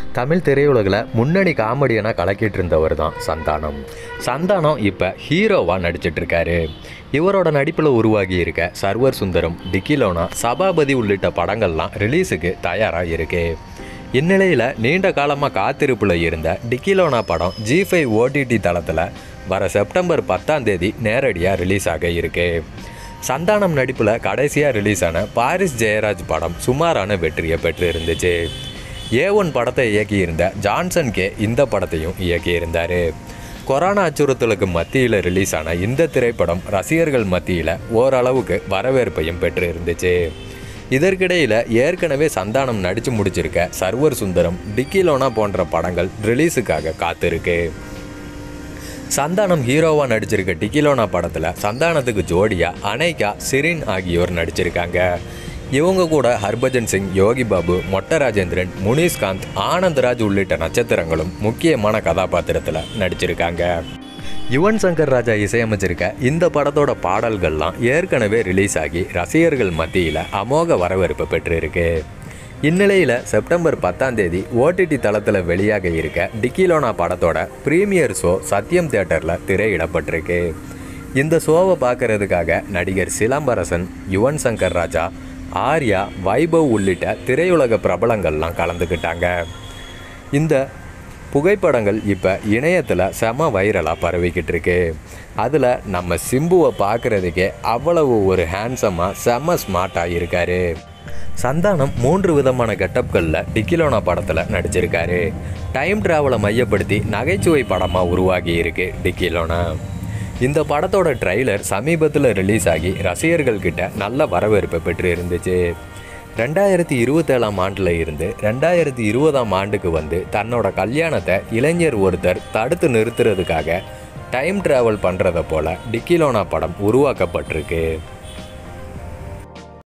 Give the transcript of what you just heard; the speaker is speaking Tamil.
தமிழ் திரையுலகில் முன்னணி காமெடியனாக கலக்கிட்டு இருந்தவர் தான் சந்தானம் சந்தானம் இப்போ ஹீரோவாக நடிச்சிட்டு இருக்காரு இவரோட நடிப்பில் உருவாகி இருக்க சர்வர் சுந்தரம் டிக்கிலோனா சபாபதி உள்ளிட்ட படங்கள்லாம் ரிலீஸுக்கு தயாராக இருக்கு இந்நிலையில் நீண்ட காலமாக காத்திருப்பில் இருந்த டிக்கிலோனா படம் ஜி ஃபைவ் ஓடிடி தளத்தில் வர செப்டம்பர் பத்தாம் தேதி நேரடியாக ரிலீஸ் ஆக இருக்கு சந்தானம் நடிப்பில் கடைசியாக ரிலீஸ் ஆன பாரிஸ் ஜெயராஜ் படம் சுமாரான வெற்றியை பெற்று இருந்துச்சு ஏ ஒன் படத்தை இயக்கியிருந்த ஜான்சன் கே இந்த படத்தையும் இயக்கியிருந்தார் கொரோனா அச்சுறுத்தலுக்கு மத்தியில் ரிலீஸ் ஆன இந்த திரைப்படம் ரசிகர்கள் மத்தியில் ஓரளவுக்கு வரவேற்பையும் பெற்று இருந்துச்சு இதற்கிடையில் ஏற்கனவே சந்தானம் நடித்து முடிச்சிருக்க சர்வர் சுந்தரம் டிக்கிலோனா போன்ற படங்கள் ரிலீஸுக்காக காத்திருக்கு சந்தானம் ஹீரோவா நடிச்சிருக்க டிக்கிலோனா படத்தில் சந்தானத்துக்கு ஜோடியா அனைகா சிரின் ஆகியோர் நடிச்சிருக்காங்க இவங்க கூட ஹர்பஜன் சிங் யோகி பாபு மொட்ட ராஜேந்திரன் முனிஷ்காந்த் ஆனந்த்ராஜ் உள்ளிட்ட நட்சத்திரங்களும் முக்கியமான கதாபாத்திரத்தில் நடிச்சிருக்காங்க யுவன் சங்கர் ராஜா இசையமைச்சிருக்க இந்த படத்தோட பாடல்கள்லாம் ஏற்கனவே ரிலீஸ் ஆகி ரசிகர்கள் மத்தியில் அமோக வரவேற்பு பெற்றிருக்கு இந்நிலையில் செப்டம்பர் பத்தாம் தேதி ஓடிடி தளத்தில் வெளியாக இருக்க டிக்கிலோனா படத்தோட ப்ரீமியர் ஷோ சத்யம் தியேட்டரில் திரையிடப்பட்டிருக்கு இந்த ஷோவை பார்க்கறதுக்காக நடிகர் சிலம்பரசன் யுவன் சங்கர் ராஜா ஆர்யா வைபவ் உள்ளிட்ட திரையுலக பிரபலங்கள்லாம் கலந்துக்கிட்டாங்க இந்த புகைப்படங்கள் இப்போ இணையத்தில் செம வைரலாக பரவிக்கிட்டு இருக்கு அதில் நம்ம சிம்புவை பார்க்குறதுக்கே அவ்வளவு ஒரு ஹேண்ட்ஸமாக செம ஸ்மார்ட்டாக இருக்காரு சந்தானம் மூன்று விதமான கெட்டப்களில் டிக்கிலோனா படத்தில் நடிச்சிருக்காரு டைம் ட்ராவலை மையப்படுத்தி நகைச்சுவை படமாக உருவாகி இருக்கு டிக்கிலோனா இந்த படத்தோட ட்ரைலர் சமீபத்தில் ரிலீஸ் ஆகி ரசிகர்கள் கிட்ட நல்ல வரவேற்பை பெற்று இருந்துச்சு ரெண்டாயிரத்தி இருபத்தேழாம் ஆண்டில் இருந்து ரெண்டாயிரத்தி இருபதாம் ஆண்டுக்கு வந்து தன்னோட கல்யாணத்தை இளைஞர் ஒருத்தர் தடுத்து நிறுத்துறதுக்காக டைம் டிராவல் பண்ணுறத போல டிக்கிலோனா படம் உருவாக்கப்பட்டிருக்கு